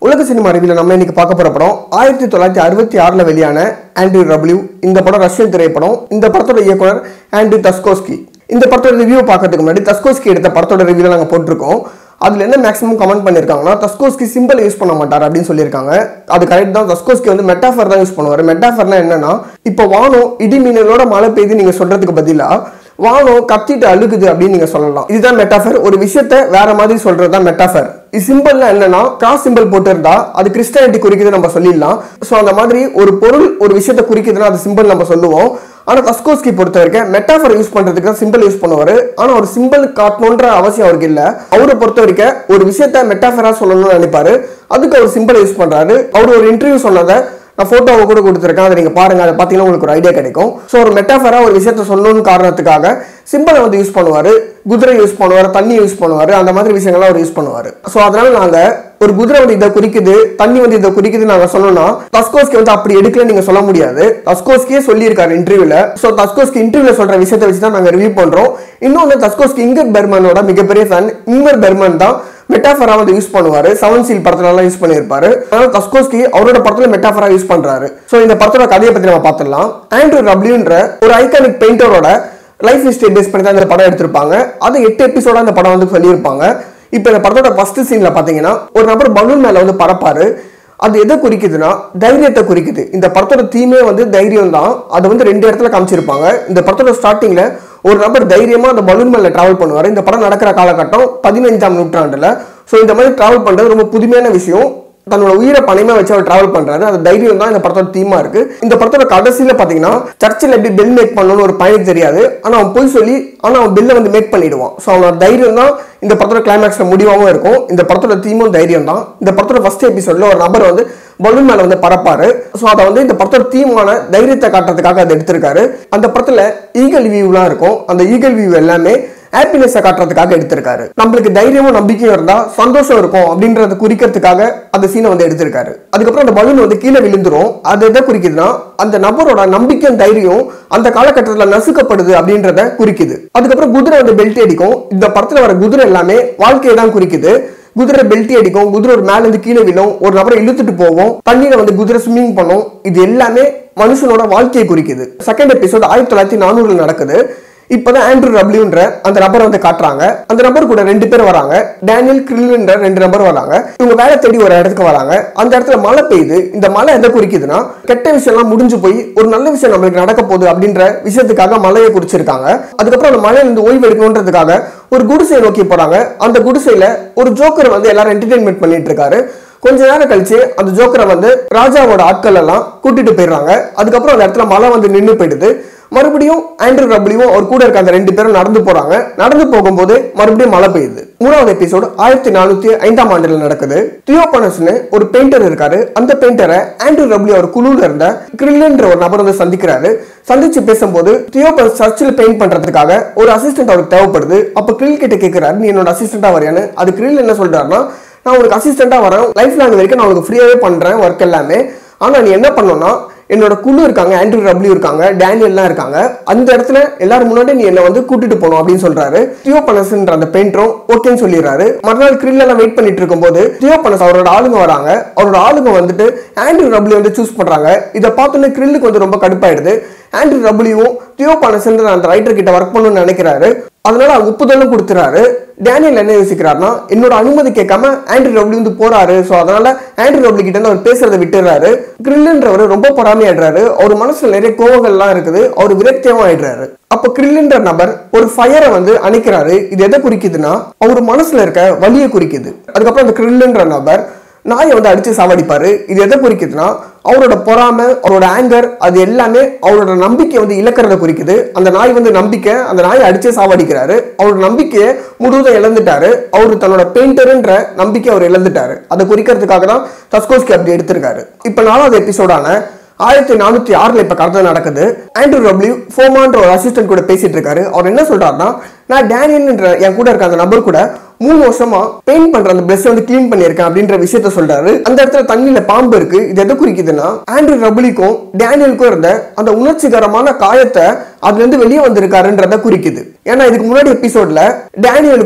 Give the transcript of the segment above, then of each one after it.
உலக சினிமா ரிவியூல நம்ம இன்னைக்கு பார்க்க போற படம் ஆயிரத்தி தொள்ளாயிரத்தி அறுபத்தி ஆறுல வெளியான ஆண்ட்ரூ ரப்ளியூ இந்த படம் ரஷ்யன் திரைப்படம் இந்த படத்தோட இயக்குனர் ஆண்ட்ரூ தஸ்கோஸ்கி இந்த படத்தோட ரிவ்யூ பார்க்கறதுக்கு முன்னாடி தஸ்கோஸ்கி எடுத்த படத்தோட ரிவ்யூல நாங்கள் போட்டிருக்கோம் அதுல என்ன மேக்ஸிமம் கமெண்ட் பண்ணிருக்காங்கன்னா தஸ்கோஸ்கி சிம்பிள் யூஸ் பண்ண மாட்டார் அப்படின்னு சொல்லியிருக்காங்க அது கரெக்ட் தான் தஸ்கோஸ்கி வந்து மெட்டாஃபர் தான் யூஸ் பண்ணுவார் மெட்டாஃபர்னா என்னன்னா இப்போ வானம் இடி மின்னலோட மழை பெய்யுது நீங்க சொல்றதுக்கு பதிலா வானம் கத்திட்டு அழுகுது அப்படின்னு நீங்க சொல்லலாம் இதுதான் மெட்டாஃபர் ஒரு விஷயத்த வேற மாதிரி சொல்றது தான் மெட்டாஃபர் இது சிம்பிள்ல என்னன்னா கிராஸ் சிம்பிள் போட்டிருந்தா அது கிறிஸ்டியானிட்டி குறிக்குது நம்ம சொல்லிடலாம் ஸோ அந்த மாதிரி ஒரு பொருள் ஒரு விஷயத்த குறிக்குதுன்னா அது சிம்பிள் நம்ம சொல்லுவோம் ஆனா தஸ்கோஸ்கி பொறுத்த வரைக்கும் மெட்டாஃபர் யூஸ் பண்றதுக்கு தான் சிம்பிள் யூஸ் பண்ணுவாரு ஆனா ஒரு சிம்பிள் காட்டணுன்ற அவசியம் அவருக்கு இல்ல அவரை பொறுத்த வரைக்கும் ஒரு விஷயத்த மெட்டாஃபரா சொல்லணும்னு நினைப்பாரு அதுக்கு அவர் சிம்பிள் யூஸ் பண்றாரு அவர் ஒரு இன்டர்வியூ சொன்னதை நான் போட்டோவை கூட கொடுத்துருக்கேன் அதை நீங்க பாருங்க அதை பார்த்தீங்கன்னா உங்களுக்கு ஒரு ஐடியா கிடைக்கும் ஸோ ஒரு மெட்டாஃபரா ஒரு விஷயத்த சொல்லணும்னு காரணத்துக்காக சிம்பிளை வந்து யூஸ் பண்ணுவாரு குதிரை யூஸ் பண்ணுவார் தண்ணி யூஸ் பண்ணுவாரு அந்த மாதிரி விஷயங்கள்லாம் அவர் யூஸ் பண்ணுவாரு ஸோ அதனால நாங்க ஒரு குதிரை வந்து இதை குறிக்குது தண்ணி வந்து இதை குறிக்குது நாங்க சொல்லணும்னா தஸ்கோஸ்கி வந்து அப்படி எடுக்கல நீங்க சொல்ல முடியாது தஸ்கோஸ்கியே சொல்லியிருக்காரு இன்டர்வியூல ஸோ தஸ்கோஸ்கி இன்டர்வியூல சொல்ற விஷயத்தை வச்சு தான் நாங்க ரிவ்யூ பண்றோம் இன்னொன்று தஸ்கோஸ்கி இங்கர் பெர்மனோட மிகப்பெரிய ஃபேன் இங்கர் பெர்மன் தான் மெட்டாஃபரா வந்து யூஸ் பண்ணுவாரு செவன் சீல் படத்துல எல்லாம் யூஸ் பண்ணியிருப்பாரு அதனால தஸ்கோஸ்கி அவரோட படத்துல மெட்டாஃபரா யூஸ் பண்றாரு ஸோ இந்த படத்தோட கதையை பத்தி நம்ம பார்த்துடலாம் ஆண்ட்ரூ ரப்ளியூன்ற ஒரு ஐகானிக் பெயிண்டரோட லைஃப் ஹிஸ்டரி பேஸ் பண்ணி தான் இந்த படம் எடுத்திருப்பாங்க அது எட்டு எபிசோட இந்த படம் வந்து சொல்லியிருப்பாங்க இப்போ இந்த படத்தோட ஃபர்ஸ்ட் சீன்ல பாத்தீங்கன்னா ஒரு நபர் பலூன் மேல வந்து பறப்பாரு அது எதை குறிக்குதுன்னா தைரியத்தை குறிக்குது இந்த படத்தோட தீமே வந்து தைரியம் தான் அதை வந்து ரெண்டு இடத்துல காமிச்சிருப்பாங்க இந்த படத்தோட ஸ்டார்டிங்ல ஒரு நபர் தைரியமா அந்த பலூன் மேல டிராவல் பண்ணுவார் இந்த படம் நடக்கிற காலகட்டம் பதினைஞ்சாம் நூற்றாண்டுல ஸோ இந்த மாதிரி டிராவல் பண்றது ரொம்ப புதுமையான விஷயம் தன்னோட உயிரை பணமா வச்சு அவர் டிராவல் பண்றாரு அந்த தைரியம் தான் இந்த படத்தோட தீமா இருக்கு இந்த படத்தோட கடைசியில பாத்தீங்கன்னா சர்ச்சில் எப்படி பில் மேக் பண்ணணும்னு ஒரு பையனுக்கு தெரியாது ஆனா அவன் போய் சொல்லி ஆனா அவன் பில்லை வந்து மேக் பண்ணிடுவான் ஸோ அவனோட தைரியம் தான் இந்த படத்தோட கிளைமேக்ஸ்ல முடிவாகவும் இருக்கும் இந்த படத்தோட தீமும் தைரியம் தான் இந்த படத்தோட ஃபர்ஸ்ட் எபிசோட்ல ஒரு நபர் வந்து பலூன் மேல வந்து பறப்பாரு ஸோ அதை வந்து இந்த படத்தோட தீமான தைரியத்தை காட்டுறதுக்காக அதை எடுத்திருக்காரு அந்த படத்துல ஈகல் வியூலாம் இருக்கும் அந்த ஈகல் வியூ எல்லாமே ஹாப்பினஸை காட்டுறதுக்காக எடுத்திருக்காரு நம்மளுக்கு தைரியமும் நம்பிக்கையும் இருந்தா சந்தோஷம் இருக்கும் அப்படின்றத குறிக்கிறதுக்காக அந்த சீனை வந்து எடுத்திருக்காரு அதுக்கப்புறம் அந்த பலூன் வந்து கீழே விழுந்துரும் அது எதை குறிக்குதுன்னா அந்த நபரோட நம்பிக்கையும் தைரியம் அந்த காலகட்டத்தில் நசுக்கப்படுது அப்படின்றத குறிக்குது அதுக்கப்புறம் குதிரை வந்து பெல்ட் அடிக்கும் இந்த படத்துல வர குதிரை எல்லாமே வாழ்க்கையை தான் குறிக்குது குதிரை பெல்ட்டி அடிக்கும் குதிரை ஒரு மேல இருந்து கீழே விழும் ஒரு நபரை இழுத்துட்டு போவோம் தண்ணியில வந்து குதிரை ஸ்விம்மிங் பண்ணும் இது எல்லாமே மனுஷனோட வாழ்க்கையை குறிக்குது செகண்ட் எபிசோட் ஆயிரத்தி தொள்ளாயிரத்தி நானூறுல நடக்குது இப்பதான் ஆண்ட்ரூ ரப்ளியூன்ற அந்த நபரை வந்து காட்டுறாங்க அந்த நபர் கூட ரெண்டு பேர் வராங்க டேனியல் கிரில்ன்ற ரெண்டு நபர் வராங்க இவங்க வேலை தேடி ஒரு இடத்துக்கு வராங்க அந்த இடத்துல மழை பெய்யுது இந்த மழை எதை குறிக்குதுன்னா கெட்ட விஷயம்லாம் முடிஞ்சு போய் ஒரு நல்ல விஷயம் நம்மளுக்கு நடக்க போகுது அப்படின்ற விஷயத்துக்காக மழையை குறிச்சிருக்காங்க அதுக்கப்புறம் அந்த மழையில இருந்து ஓய்வு எடுக்கணுன்றதுக்காக ஒரு குடிசையை நோக்கி போறாங்க அந்த குடிசையில ஒரு ஜோக்கர் வந்து எல்லாரும் என்டர்டைன்மெண்ட் பண்ணிட்டு இருக்காரு கொஞ்ச நேரம் கழிச்சு அந்த ஜோக்கரை வந்து ராஜாவோட ஆட்கள் எல்லாம் கூட்டிட்டு போயிடுறாங்க அதுக்கப்புறம் அந்த இடத்துல மழை வந்து நின்று போயிடுது மறுபடியும் ஆண்ட்ரூ ரப்ளியும் அவர் கூட இருக்க அந்த ரெண்டு பேரும் நடந்து போறாங்க நடந்து போகும்போது மறுபடியும் மழை பெய்யுது மூணாவது எபிசோடு ஆயிரத்தி நானூத்தி ஐந்தாம் ஆண்டுல நடக்குது தியோபனஸ்னு ஒரு பெயிண்டர் இருக்காரு அந்த பெயிண்டரை ஆண்ட்ரூ ரப்ளியூ அவர் குழுல இருந்த கிரில்ன்ற ஒரு நபர் வந்து சந்திக்கிறாரு சந்திச்சு பேசும்போது தியோபனஸ் சர்ச்சில் பெயிண்ட் பண்றதுக்காக ஒரு அசிஸ்டன்ட் அவருக்கு தேவைப்படுது அப்ப கிரில் கிட்ட கேட்கிறாரு நீ என்னோட அசிஸ்டண்டா வரையான்னு அது கிரில் என்ன சொல்றாருன்னா நான் உனக்கு அசிஸ்டண்டா வரேன் லைஃப் லாங் வரைக்கும் நான் உனக்கு ஃப்ரீயாவே பண்றேன் ஒர்க் எல்லாமே ஆனா நீ என்ன பண்ணணும்னா என்னோட குழு இருக்காங்க ஆண்ட்ரூ ரப்ளியூ இருக்காங்க டேனியல்லாம் இருக்காங்க அந்த இடத்துல எல்லாரும் முன்னாடி நீ என்ன வந்து கூட்டிட்டு போகணும் அப்படின்னு சொல்றாரு தியோ பனஸ்ன்ற அந்த பெயிண்டரும் ஓகேன்னு சொல்லிடுறாரு மறுநாள் கிரில் எல்லாம் வெயிட் பண்ணிட்டு இருக்கும்போது தியோ பனஸ் அவரோட ஆளுங்க வராங்க அவரோட ஆளுங்க வந்துட்டு ஆண்ட்ரூ ரப்ளியூ வந்து சூஸ் பண்றாங்க இதை பார்த்தோன்னே கிரில்லுக்கு வந்து ரொம்ப கடுப்பாயிடுது ஆண்ட்ரூ ரப்ளியும் தியோ பனஸ்ன்ற அந்த ரைட்டர் கிட்ட ஒர்க் பண்ணணும்னு நினைக்கிறாரு அதனால அவர் ஒப்புதலும் கொடுத்துறாரு டேனியல் என்ன யோசிக்கிறாருன்னா என்னோட அனுமதி கேட்காம ஆண்ட்ரி ரப்ளி வந்து போறாரு ஸோ அதனால ஆண்ட்ரி ரப்ளி கிட்ட இருந்து அவர் பேசுறதை விட்டுறாரு கிரில்ன்றவர் ரொம்ப பொறாமையாடுறாரு அவர் மனசுல நிறைய கோவங்கள்லாம் இருக்குது அவர் விரக்தியமா ஆயிடுறாரு அப்ப கிரில்ன்ற நபர் ஒரு ஃபயரை வந்து அணைக்கிறாரு இது எதை குறிக்குதுன்னா அவர் மனசுல இருக்க வலியை குறிக்குது அதுக்கப்புறம் அந்த கிரில்ன்ற நபர் நாயை வந்து அடிச்சு சாவடிப்பாரு இது எதை குறிக்குதுன்னா அவரோட பொறாமை அவரோட ஆங்கர் அது எல்லாமே அவரோட நம்பிக்கை வந்து இழக்கிறத குறிக்குது அந்த நாய் வந்து நம்பிக்கை அந்த நாயை அடிச்சே சாவடிக்கிறாரு அவரோட நம்பிக்கையை முழுவதும் இழந்துட்டாரு அவர் தன்னோட பெயிண்டருன்ற நம்பிக்கை அவர் இழந்துட்டாரு அதை குறிக்கிறதுக்காக தான் தஸ்கோஸ்கி அப்படி எடுத்திருக்காரு இப்போ நாலாவது எபிசோடான ஆயிரத்தி நானூத்தி ஆறுல இப்ப கதை நடக்குது ஆண்ட்ரூ ரப்ளியூ ஃபோமான்ற ஒரு அசிஸ்டன்ட் கூட பேசிட்டு இருக்காரு அவர் என்ன சொல்றாருன்னா நான் டேனியல்ன்ற என் கூட இருக்க அந்த நபர் கூட மூணு வருஷமா பெயிண்ட் பண்ற அந்த பிளஸ் வந்து க்ளீன் பண்ணியிருக்கேன் அப்படின்ற விஷயத்த சொல்றாரு அந்த இடத்துல தண்ணியில பாம்பு இருக்கு இது எதை குறிக்குதுன்னா ஆண்ட்ரூ ரபிலிக்கும் டேனியலுக்கும் இருந்த அந்த உணர்ச்சிகரமான காயத்தை அதுல இருந்து வெளியே வந்திருக்காருன்றத குறிக்குது ஏன்னா இதுக்கு முன்னாடி எபிசோட்ல டேனியலுக்கும்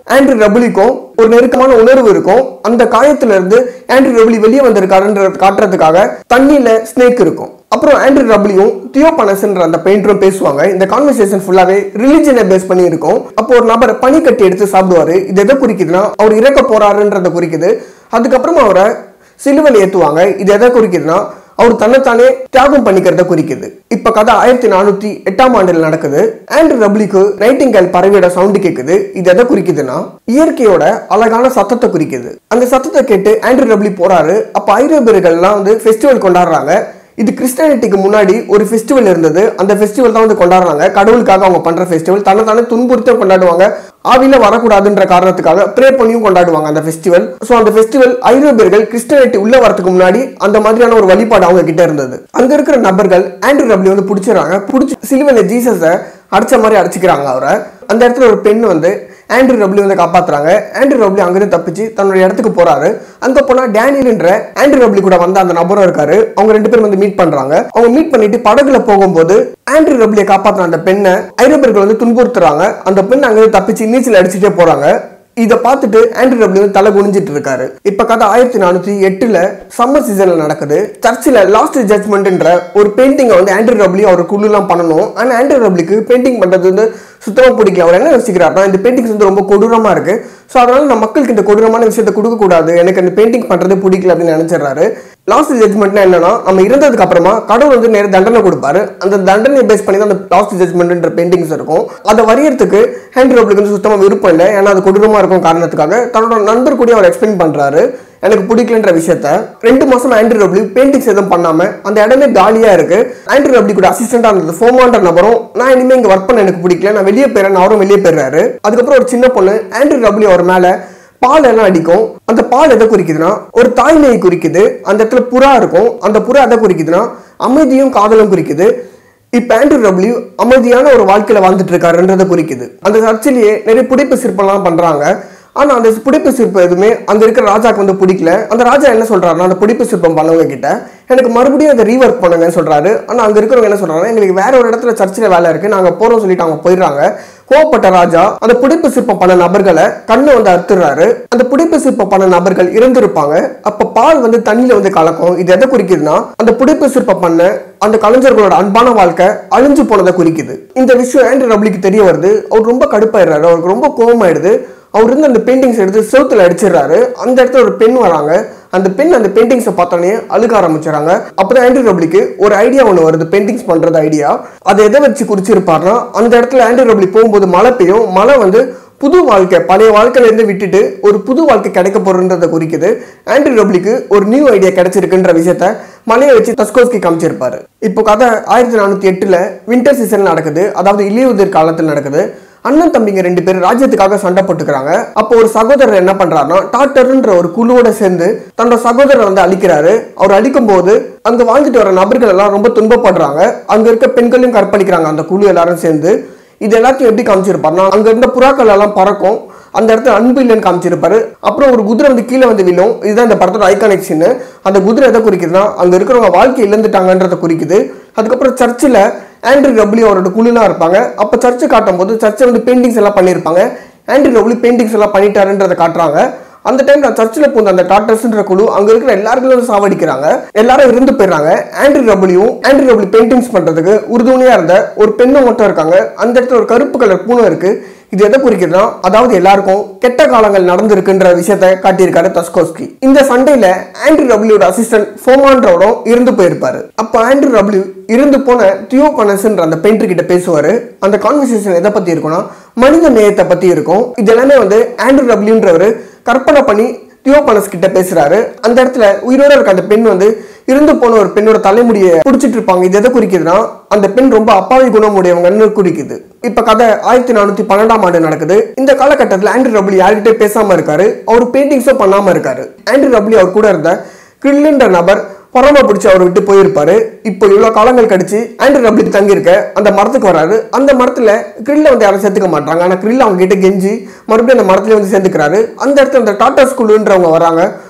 ஆண்ட்ரூ ரபுலிக்கும் ஒரு நெருக்கமான உணர்வு இருக்கும் அந்த காயத்துல இருந்து ஆண்ட்ரூ ரபுலி வெளியே வந்திருக்காருன்றத காட்டுறதுக்காக தண்ணியில ஸ்னேக் இருக்கும் அப்புறம் ஆண்ட்ரூ ரபுலியும் தியோ பனஸ்ன்ற அந்த பெயிண்டரும் பேசுவாங்க இந்த கான்வர்சேஷன் ஃபுல்லாவே ரிலிஜனை பேஸ் பண்ணி இருக்கும் அப்போ ஒரு நபர் பனி கட்டி எடுத்து சாப்பிடுவாரு இது எதை குறிக்குதுன்னா அவர் இறக்க போறாருன்றத குறிக்குது அதுக்கப்புறமா அவரை சிலுவையில் ஏத்துவாங்க இது எதை குறிக்குதுன்னா அவர் தன்னைத்தானே தியாகம் பண்ணிக்கிறத குறிக்குது இப்ப கதை ஆயிரத்தி நானூத்தி எட்டாம் ஆண்டில் நடக்குது ஆண்ட்ரூ ரப்ளிக்கு நைட்டிங்கல் பறவையோட சவுண்டு கேக்குது இது எதை குறிக்குதுன்னா இயற்கையோட அழகான சத்தத்தை குறிக்குது அந்த சத்தத்தை கேட்டு ஆண்ட்ரூ ரப்ளி போறாரு அப்ப ஐரோப்பியர்கள்லாம் வந்து ஃபெஸ்டிவல் கொண்டாடுறாங்க இது கிறிஸ்டியானிட்டிக்கு முன்னாடி ஒரு ஃபெஸ்டிவல் இருந்தது அந்த ஃபெஸ்டிவல் தான் வந்து கொண்டாடுறாங்க கடவுளுக்காக அவங்க பண்ற ஃபெஸ்டிவல் தன்னை தானே துன்புறுத்தும் கொண்டாடுவாங்க ஆவியில வரக்கூடாதுன்ற காரணத்துக்காக ப்ரே பண்ணியும் கொண்டாடுவாங்க அந்த ஃபெஸ்டிவல் ஸோ அந்த ஃபெஸ்டிவல் ஐரோப்பியர்கள் கிறிஸ்டியானிட்டி உள்ள வரதுக்கு முன்னாடி அந்த மாதிரியான ஒரு வழிபாடு அவங்க கிட்ட இருந்தது அங்க இருக்கிற நபர்கள் ஆண்ட்ரூ ரப்ளி வந்து பிடிச்சிடறாங்க பிடிச்சி சிலுவையில ஜீசஸை அடிச்ச மாதிரி அடிச்சுக்கிறாங்க அவரை அந்த இடத்துல ஒரு பெண் வந்து ஆண்ட்ரூ ரப்ளி வந்து காப்பாத்துறாங்க ஆண்ட்ரூ ரப்ளி அங்கிருந்து தப்பிச்சு தன்னோட இடத்துக்கு போறாரு அங்க போனா டேனியல்ன்ற ஆண்ட்ரூ ரப்ளி கூட வந்த அந்த நபரும் இருக்காரு அவங்க ரெண்டு பேரும் வந்து மீட் பண்றாங்க அவங்க மீட் பண்ணிட்டு படகுல போகும்போது ஆண்ட்ரூ ரப்ளியை காப்பாத்துற அந்த பெண்ணை ஐரோப்பியர்கள் வந்து துன்புறுத்துறாங்க அந்த பெண் அங்கிருந்து தப்பிச்சு நீச்சல் அடிச்சுட்டே போறாங்க இதை பார்த்துட்டு ஆண்ட்ரூ ரப்ளி வந்து தலை குனிஞ்சிட்டு இருக்காரு இப்ப கதை ஆயிரத்தி நானூத்தி எட்டுல சம்மர் சீசன்ல நடக்குது சர்ச்சில் லாஸ்ட் ஜட்மெண்ட்ன்ற ஒரு பெயிண்டிங்கை வந்து ஆண்ட்ரூ ரப்ளி அவர் குழுலாம் பண்ணணும் ஆனா ஆண்ட்ரூ ரப்ளிக்கு பெயிண்டிங் பண்றது வந்து சுத்தமா பிடிக்கல அவர் என்ன யோசிக்கிறாருன்னா இந்த பெயிண்டிங்ஸ் வந்து ரொம்ப கொடூரமா இருக்கு ஸோ அதனால நான் மக்களுக்கு இந்த கொடூரமான விஷயத்தை கொடுக்க கூடாது எனக்கு அந்த பெயிண்டிங் பண்றது பிடிக்கல அப்படின்னு நினைச்சிடறாரு லாஸ்ட் ஜட்மெண்ட்னா என்னன்னா நம்ம இருந்ததுக்கு அப்புறமா கடவுள் வந்து நேர தண்டனை கொடுப்பாரு அந்த தண்டனை பேஸ் பண்ணி தான் அந்த லாஸ்ட் ஜட்மெண்ட்ன்ற பெயிண்டிங்ஸ் இருக்கும் அதை வரையறதுக்கு ஹேண்ட் ரப்ளுக்கு வந்து சுத்தமா விருப்பம் இல்லை ஏன்னா அது கொடூரமா இருக்கும் காரணத்துக்காக தன்னோட நண்பர் கூட அவர் எக்ஸ்பிளைன் பண்றாரு எனக்கு பிடிக்கலன்ற விஷயத்த ரெண்டு மாசம் ஆண்ட்ரூ ரப்ளி பெயிண்டிங்ஸ் எதுவும் பண்ணாம அந்த இடமே காலியா இருக்கு ஆண்ட்ரூ ரப்ளி கூட அசிஸ்டண்டா இருந்தது ஃபோமான்ற நபரும் நான் இனிமே இங்க ஒர்க் பண்ண எனக்கு பிடிக்கல நான் வெளியே போயிறேன் அவரும் வெளியே போயிடுறாரு அதுக்கப்புறம் ஒரு சின்ன பொண்ணு ஆண்ட்ரூ ரப்ளி அவர் மேல பால் எல்லாம் அடிக்கும் அந்த பால் எதை குறிக்குதுன்னா ஒரு தாய்மையை குறிக்குது அந்த இடத்துல புறா இருக்கும் அந்த புறா எதை குறிக்குதுன்னா அமைதியும் காதலும் குறிக்குது இப்ப ஆண்ட்ரூ ரப்ளியூ அமைதியான ஒரு வாழ்க்கையில வாழ்ந்துட்டு இருக்காருன்றதை குறிக்குது அந்த சர்ச்சிலேயே நிறைய புடைப்பு சிற்பம்லாம் பண்றாங்க ஆனா அந்த புடைப்பு சிற்பம் எதுவுமே அங்க இருக்கிற ராஜாக்கு வந்து பிடிக்கல அந்த ராஜா என்ன சொல்றாருன்னா அந்த புடைப்பு சிற்பம் பண்ணவங்க கிட்ட எனக்கு மறுபடியும் அதை ரீவொர்க் பண்ணுங்கன்னு சொல்றாரு ஆனா அங்க இருக்கிறவங்க என்ன சொல்றாங்கன்னா எங்களுக்கு வேற ஒரு இடத்துல சர்ச்சில் வேலை இருக்கு நாங்க போறோம் சொல்லிட்டு அவங்க போயிடுறாங்க கோவப்பட்ட ராஜா அந்த புடைப்பு சிற்பம் பண்ண நபர்களை கண்ணை வந்து அறுத்துறாரு அந்த புடைப்பு சிற்பம் பண்ண நபர்கள் இறந்திருப்பாங்க அப்ப பால் வந்து தண்ணியில வந்து கலக்கும் இது எதை குறிக்குதுன்னா அந்த புடைப்பு சிற்பம் பண்ண அந்த கலைஞர்களோட அன்பான வாழ்க்கை அழிஞ்சு போனதை குறிக்குது இந்த விஷயம் ஆண்ட்ரூ ரப்ளிக்கு தெரிய வருது அவர் ரொம்ப கடுப்பாயிடுறாரு அவருக்கு ரொம்ப கோவமாயிடுது அவர் இருந்து அந்த பெயிண்டிங்ஸ் எடுத்து செவுத்துல அடிச்சிடுறாரு அந்த இடத்துல ஒரு பெண் வராங்க அந்த பெண் அந்த பெயிண்டிங்ஸை பார்த்தோன்னே அழுக ஆரம்பிச்சிடறாங்க அப்பதான் ஆண்ட்ரூ ரப்ளிக்கு ஒரு ஐடியா ஒன்று வருது பெயிண்டிங்ஸ் பண்றது ஐடியா அதை எதை வச்சு குறிச்சிருப்பாருன்னா அந்த இடத்துல ஆண்ட்ரூ ரப்ளி போகும்போது மழை பெய்யும் மழை வந்து புது வாழ்க்கை பழைய வாழ்க்கையில இருந்து விட்டுட்டு ஒரு புது வாழ்க்கை கிடைக்க போறன்றதை குறிக்குது ஆண்ட்ரூ ரப்ளிக்கு ஒரு நியூ ஐடியா கிடைச்சிருக்குன்ற விஷயத்த மலையை வச்சு தஸ்கோஸ்கி காமிச்சிருப்பாரு இப்போ கதை ஆயிரத்தி நானூத்தி எட்டுல வின்டர் சீசன் நடக்குது அதாவது இலையுதிர் காலத்தில் நடக்குது அண்ணன் தம்பிங்க ரெண்டு பேரும் ராஜ்யத்துக்காக சண்டை போட்டுக்கிறாங்க அப்போ ஒரு சகோதரர் என்ன பண்றாருன்னா டாக்டர்ன்ற ஒரு குழுவோட சேர்ந்து தன்னோட சகோதரர் வந்து அழிக்கிறாரு அவர் அழிக்கும் போது அங்க வாழ்ந்துட்டு வர நபர்கள் எல்லாம் ரொம்ப துன்பப்படுறாங்க அங்க இருக்க பெண்களையும் கற்பழிக்கிறாங்க அந்த குழு எல்லாரும் சேர்ந்து இது எல்லாத்தையும் எப்படி காமிச்சிருப்பாருன்னா அங்க இருந்த புறாக்கள் எல்லாம் பறக்கும் அந்த இடத்துல அன்பு இல்லைன்னு காமிச்சிருப்பாரு அப்புறம் ஒரு குதிரை வந்து கீழே வந்து விழும் இதுதான் இந்த படத்தோட ஐகானிக் சீன் அந்த குதிரை எதை குறிக்குதுன்னா அங்க இருக்கிறவங்க வாழ்க்கை இழந்துட்டாங்கன்றத குறிக்குது அதுக்கப்புறம் சர்ச்சில் ஆண்ட்ரூ ரப்ளி அவரோட குழுலாம் இருப்பாங்க அப்போ சர்ச்சை காட்டும் போது சர்ச்சை வந்து பெயிண்டிங்ஸ் எல்லாம் பண்ணியிருப்பாங்க ஆண்ட்ரூ ரப்ளி பெயிண்டிங்ஸ் எல்லாம் பண்ணிட்டாருன்றதை காட்டுறாங்க அந்த டைம்ல சர்ச்சில் பூந்த அந்த டாக்டர்ஸ்ன்ற குழு அங்க இருக்கிற எல்லாருக்கும் வந்து சாவடிக்கிறாங்க எல்லாரும் இருந்து போயிடுறாங்க ஆண்ட்ரூ ரப்ளியும் ஆண்ட்ரூ ரப்ளி பெயிண்டிங்ஸ் பண்றதுக்கு உறுதுணையா இருந்த ஒரு பெண்ணும் மட்டும் இருக்காங்க அந்த இடத்துல ஒரு கருப்பு கலர் பூனை இருக்கு இது எதை குறிக்குதுன்னா அதாவது எல்லாருக்கும் கெட்ட காலங்கள் நடந்திருக்குன்ற விஷயத்த காட்டியிருக்காரு தஸ்கோஸ்கி இந்த சண்டையில ஆண்ட்ரூ ரப்ளியோட அசிஸ்டன்ட் ஃபோமான்றவரும் இருந்து போயிருப்பாரு அப்ப ஆண்ட்ரூ ரப்ளியூ இருந்து போன தியோ பனஸ்ன்ற அந்த பெயிண்டர் கிட்ட பேசுவாரு அந்த கான்வர்சேஷன் எதை பத்தி இருக்கும்னா மனித நேயத்தை பத்தி இருக்கும் இது எல்லாமே வந்து ஆண்ட்ரூ ரப்ளின்றவர் கற்பனை பண்ணி தியோபனஸ் கிட்ட பேசுறாரு அந்த இடத்துல உயிரோட இருக்க அந்த பெண் வந்து இருந்து போன ஒரு பெண்ணோட தலைமுடியை பிடிச்சிட்டு இருப்பாங்க இது எதை குறிக்குதுன்னா அந்த பெண் ரொம்ப அப்பாவி குணமுடையவங்கன்னு குறிக்குது இப்ப கதை ஆயிரத்தி நானூத்தி பன்னெண்டாம் ஆண்டு நடக்குது இந்த காலகட்டத்தில் ஆண்ட்ரூ ரப்ளி யார்கிட்ட பேசாம இருக்காரு அவர் பெயிண்டிங்ஸும் பண்ணாம இருக்காரு ஆண்ட்ரூ ரப்ளி அவர் கூட இருந்த கிரில்லுன்ற நபர் பொறாம பிடிச்சி அவர் விட்டு போயிருப்பாரு இப்போ இவ்வளவு காலங்கள் கழிச்சு ஆண்ட்ரூ ரப்ளிக் தங்கியிருக்க அந்த மரத்துக்கு வராரு அந்த மரத்துல கிரில்ல வந்து யாரும் சேர்த்துக்க மாட்டாங்க ஆனா கிரில் அவங்க கிட்ட கெஞ்சி மறுபடியும் அந்த மரத்துல வந்து சேர்ந்துக்கிறாரு அந்த இடத்துல அந்த டாடா ஸ்கூலுன்றவங்க வராங்க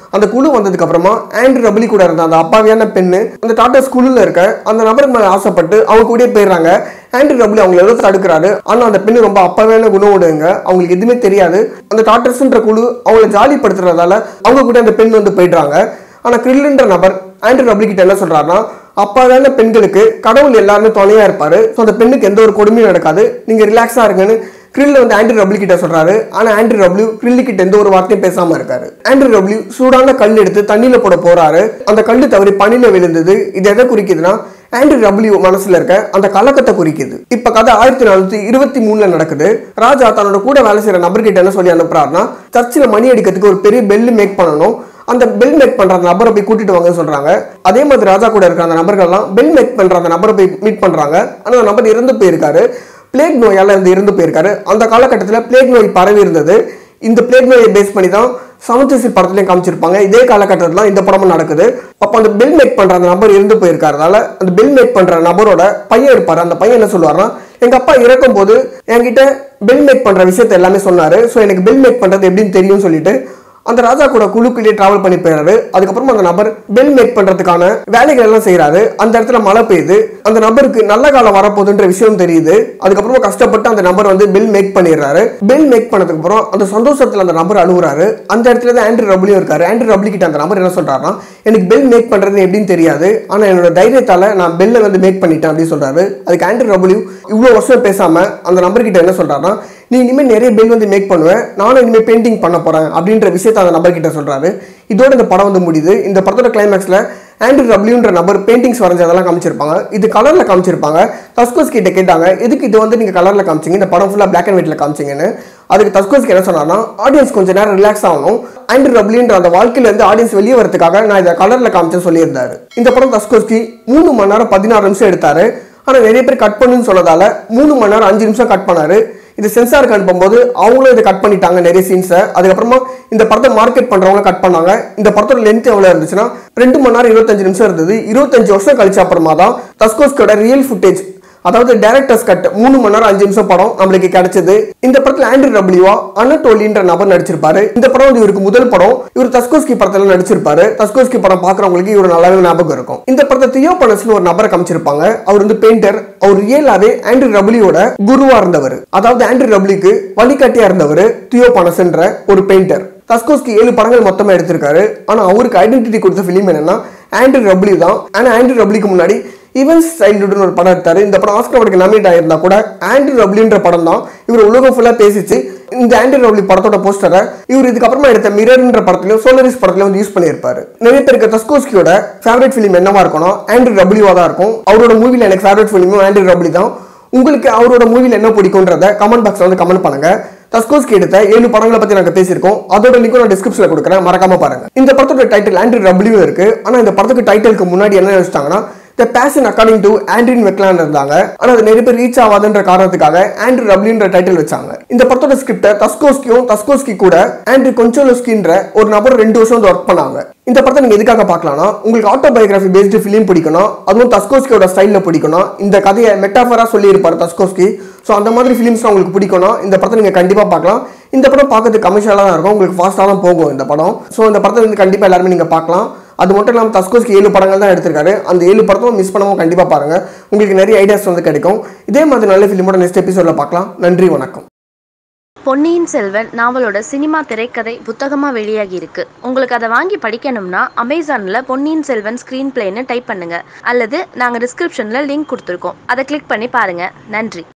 அந்த குழு வந்ததுக்கு அப்புறமா ஆண்ட்ரூ ரபிலி கூட இருந்த அந்த அப்பாவியான பெண்ணு அந்த டாட்டா ஸ்கூலில் இருக்க அந்த நபருக்கு மேலே ஆசைப்பட்டு அவங்க கூடயே போயிடுறாங்க ஆண்ட்ரூ ரபிலி அவங்களை எவ்வளோ தடுக்கிறாரு ஆனால் அந்த பெண்ணு ரொம்ப அப்பாவியான குணம் உடையங்க அவங்களுக்கு எதுவுமே தெரியாது அந்த டாட்டர்ஸ்ன்ற குழு அவங்கள ஜாலிப்படுத்துறதால அவங்க கூட அந்த பெண் வந்து போயிடுறாங்க ஆனால் கிரில்ன்ற நபர் ஆண்ட்ரூ ரபிலி கிட்ட என்ன சொல்றாருன்னா அப்பாவான பெண்களுக்கு கடவுள் எல்லாருமே துணையா இருப்பாரு ஸோ அந்த பெண்ணுக்கு எந்த ஒரு கொடுமையும் நடக்காது நீங்க ரிலாக்ஸா இருங்கன்னு கிரில் வந்து ஆண்ட்ரூ ரபிலி கிட்ட சொல்றாரு ஆனா ஆண்ட்ரூ ரபிலு கிரில்லு கிட்ட எந்த ஒரு வார்த்தையும் பேசாம இருக்காரு ஆண்ட்ரூ ரபிலு சூடான கல் எடுத்து தண்ணியில போட போறாரு அந்த கல்லு தவறி பனியில விழுந்தது இது எதை குறிக்குதுன்னா ஆண்ட்ரூ ரபிள்யூ மனசுல இருக்க அந்த கலக்கத்தை குறிக்குது இப்ப கதை ஆயிரத்தி நானூத்தி இருபத்தி மூணுல நடக்குது ராஜா தன்னோட கூட வேலை செய்யற நபர்கிட்ட என்ன சொல்லி அனுப்புறாருன்னா சர்ச்சில் மணி அடிக்கிறதுக்கு ஒரு பெரிய பெல் மேக் பண்ணணும் அந்த பெல் மேக் பண்ற அந்த நபரை போய் கூட்டிட்டு வாங்கன்னு சொல்றாங்க அதே மாதிரி ராஜா கூட இருக்கிற அந்த நபர்கள்லாம் பெல் மேக் பண்ற அந்த நபரை போய் மீட் பண்றாங்க ஆனா அந்த நபர் இறந்து போயிருக்காரு பிளேக் நோயால இருந்து இறந்து போயிருக்காரு அந்த காலகட்டத்தில் பிளேக் நோய் பரவி இருந்தது இந்த பிளேக் நோயை பேஸ் பண்ணி தான் சமத்துசி படத்துலையும் காமிச்சிருப்பாங்க இதே காலகட்டத்தில் தான் இந்த படமும் நடக்குது அப்போ அந்த பெல் மேக் பண்ற அந்த நபர் இருந்து போயிருக்காருனால அந்த பெல் மேக் பண்ற நபரோட பையன் இருப்பாரு அந்த பையன் என்ன சொல்லுவாருன்னா எங்க அப்பா இறக்கும் போது என்கிட்ட பெல் மேக் பண்ற விஷயத்த எல்லாமே சொன்னாரு ஸோ எனக்கு பெல் மேக் பண்றது எப்படின்னு தெரியும்னு சொல்லிட்டு அந்த ராஜா கூட குழுக்குள்ளேயே டிராவல் பண்ணி போயிறாரு அதுக்கப்புறமா அந்த நபர் பெல் மேக் பண்றதுக்கான வேலைகள் எல்லாம் செய்யறாரு அந்த இடத்துல மழை பெய்யுது அந்த நபருக்கு நல்ல காலம் வரப்போகுதுன்ற விஷயம் தெரியுது அதுக்கப்புறமா கஷ்டப்பட்டு அந்த நபர் வந்து பெல் மேக் பண்ணிடுறாரு பெல் மேக் பண்ணதுக்கு அப்புறம் அந்த சந்தோஷத்துல அந்த நபர் அழுகுறாரு அந்த இடத்துல தான் ஆண்ட்ரூ ரபிலியும் இருக்காரு ஆண்ட்ரூ ரபிலி கிட்ட அந்த நபர் என்ன சொல்றாருன்னா எனக்கு பெல் மேக் பண்றது எப்படின்னு தெரியாது ஆனா என்னோட தைரியத்தால நான் பெல்ல வந்து மேக் பண்ணிட்டேன் அப்படின்னு சொல்றாரு அதுக்கு ஆண்ட்ரூ ரபிலியும் இவ்வளவு வருஷம் பேசாம அந்த நபர் கிட்ட என்ன சொல்றாருன்னா நீ இனிமேல் நிறைய பெல் வந்து மேக் பண்ணுவேன் நானும் இனிமேல் பெயிண்டிங் பண்ண போறேன் அப்படின்ற விஷயத்த அந்த நபர் கிட்ட சொல்றாரு இதோட இந்த படம் வந்து முடியுது இந்த படத்தோட கிளைமேக்ஸ்ல ஆண்ட்ரூ ரப்ளியூன்ற நபர் பெயிண்டிங்ஸ் வரைஞ்சதெல்லாம் காமிச்சிருப்பாங்க இது கலர்ல காமிச்சிருப்பாங்க தஸ்கோஸ் கிட்ட கேட்டாங்க எதுக்கு இது வந்து நீங்க கலர்ல காமிச்சீங்க இந்த படம் ஃபுல்லா பிளாக் அண்ட் ஒயிட்ல காமிச்சீங்கன்னு அதுக்கு தஸ்கோஸ்க்கு என்ன சொன்னார்னா ஆடியன்ஸ் கொஞ்ச நேரம் ரிலாக்ஸ் ஆகணும் ஆண்ட்ரூ ரப்ளின்ற அந்த வாழ்க்கையில இருந்து ஆடியன்ஸ் வெளியே வரதுக்காக நான் இதை கலர்ல காமிச்சேன்னு சொல்லியிருந்தாரு இந்த படம் தஸ்கோஸ்கி மூணு மணி நேரம் பதினாறு நிமிஷம் எடுத்தாரு ஆனா நிறைய பேர் கட் பண்ணுன்னு சொன்னதால மூணு மணி நேரம் அஞ்சு நிமிஷம் கட் பண்ணாரு இது சென்சாருக்கு அனுப்பும்போது அவங்களும் இதை கட் பண்ணிட்டாங்க நிறைய சீன்ஸை அதுக்கப்புறமா இந்த படத்தை மார்க்கெட் பண்றவங்க கட் பண்ணாங்க இந்த படத்தோட லென்த் எவ்வளவு இருந்துச்சுன்னா ரெண்டு மணி நேரம் இருபத்தஞ்சு நிமிஷம் இருந்தது இருபத்தஞ்சு வருஷம் கழிச்ச அப்புறமா தான் தஸ்கோஸ்கோட ரியல் ஃபுட்டேஜ் அதாவது டைரக்டர்ஸ் கட் மூணு மணி நேரம் அஞ்சு நிமிஷம் படம் நம்மளுக்கு கிடைச்சது இந்த படத்துல ஆண்ட்ரூ ரபிளிவா அனட்டோலின்ற நபர் நடிச்சிருப்பாரு இந்த படம் வந்து இவருக்கு முதல் படம் இவர் தஸ்கோஸ்கி படத்துல நடிச்சிருப்பாரு தஸ்கோஸ்கி படம் பாக்குறவங்களுக்கு இவர் நல்லாவே ஞாபகம் இருக்கும் இந்த படத்தை தியோ பனஸ்னு ஒரு நபரை காமிச்சிருப்பாங்க அவர் வந்து பெயிண்டர் அவர் ரியலாவே ஆண்ட்ரூ ரபிளியோட குருவா இருந்தவர் அதாவது ஆண்ட்ரூ ரபிளிக்கு வழிகாட்டியா இருந்தவர் தியோ பனஸ்ன்ற ஒரு பெயிண்டர் தஸ்கோஸ்கி ஏழு படங்கள் மொத்தமா எடுத்திருக்காரு ஆனா அவருக்கு ஐடென்டிட்டி கொடுத்த ஃபிலிம் என்னன்னா ஆண்ட்ரூ ரப்ளி தான் ஆனா ஆண்ட்ரூ ரப்ளிக்கு முன்னாடி ஈவன்ஸ் சைல்டுன்னு ஒரு படம் எடுத்தாரு இந்த படம் ஆஸ்கர் அவார்டுக்கு நாமினேட் ஆயிருந்தா கூட ஆண்ட்ரூ ரப்ளின்ற படம் தான் இவர் உலகம் ஃபுல்லா பேசிச்சு இந்த ஆண்ட்ரூ ரப்ளி படத்தோட போஸ்டரை இவர் இதுக்கப்புறமா எடுத்த மிரர்ன்ற படத்துலயும் சோலரிஸ் படத்துலயும் வந்து யூஸ் பண்ணியிருப்பாரு நிறைய பேருக்கு தஸ்கோஸ்கியோட ஃபேவரட் ஃபிலிம் என்னவா இருக்கும்னா ஆண்ட்ரூ ரப்ளிவா தான் இருக்கும் அவரோட மூவில எனக்கு ஃபேவரட் ஃபிலிமும் ஆண்ட்ரூ ரப்ளி தான் உங்களுக்கு அவரோட மூவில என்ன பிடிக்கும்ன்றத கமெண்ட் பாக்ஸ்ல வந்து கமெண்ட் பண்ணுங்க தஸ்கோஸ்கி எடுத்த ஏழு படங்களை பத்தி நாங்க பேசியிருக்கோம் அதோட லிங்க் நான் டிஸ்கிரிப்ஷன்ல கொடுக்குறேன் மறக்காம பாருங்க இந்த படத்தோட டைட்டில் ஆண்ட்ரூ ரப்ளியூ இருக்கு ஆனா இந்த படத்துக்கு டைட்டிலுக்கு முன்னாடி என்ன வச்சிட்டாங்கன்னா த பேஷன் அக்கார்டிங் டு ஆண்ட்ரின் வெக்லான் இருந்தாங்க ஆனா அது நிறைய பேர் ரீச் ஆகாதுன்ற காரணத்துக்காக ஆண்ட்ரூ ரப்ளின்ற டைட்டில் வச்சாங்க இந்த படத்தோட ஸ்கிரிப்டை தஸ்கோஸ்கியும் தஸ்கோஸ்கி கூட ஆண்ட்ரி கொஞ்சோலோஸ்கின்ற ஒரு நபர் ரெண்டு வருஷம் வந்து ஒர்க் பண்ணாங்க இந்த படத்தை நீங்க எதுக்காக பார்க்கலாம்னா உங்களுக்கு ஆட்டோபயோகிராஃபி பேஸ்டு ஃபிலிம் பிடிக்கணும் அதுவும் தஸ்கோஸ்கியோட ஸ்டைலில் பிடிக்கணும் இந்த கதையை மெட்டாஃபரா சொல்லியிருப்பாரு தஸ்கோஸ்கி ஸோ அந்த மாதிரி ஃபிலிம்ஸ் உங்களுக்கு பிடிக்கணும் இந்த படத்தை நீங்கள் கண்டிப்பாக பார்க்கலாம் இந்த படம் பார்க்கறதுக்கு கமர்ஷியலாக தான் இருக்கும் உங்களுக்கு ஃபாஸ்ட்டாக தான் போகும் இந்த படம் ஸோ இந்த படத்தை வந்து கண்டிப்பாக எல்லாருமே நீங்கள் பார்க்கலாம் அது மட்டும் இல்லாமல் தஸ்கோஸ்க்கு ஏழு படங்கள் தான் எடுத்திருக்காரு அந்த ஏழு படத்தும் மிஸ் பண்ணாமல் கண்டிப்பாக பாருங்கள் உங்களுக்கு நிறைய ஐடியாஸ் வந்து கிடைக்கும் இதே மாதிரி நல்ல ஃபிலிமோட நெக்ஸ்ட் எபிசோடில் பார்க்கலாம் நன்றி வணக்கம் பொன்னியின் செல்வன் நாவலோட சினிமா திரைக்கதை புத்தகமாக வெளியாகி இருக்கு உங்களுக்கு அதை வாங்கி படிக்கணும்னா அமேசானில் பொன்னியின் செல்வன் ஸ்க்ரீன் பிளேன்னு டைப் பண்ணுங்க அல்லது நாங்கள் டிஸ்கிரிப்ஷனில் லிங்க் கொடுத்துருக்கோம் அதை கிளிக் பண்ணி பாருங்க நன்றி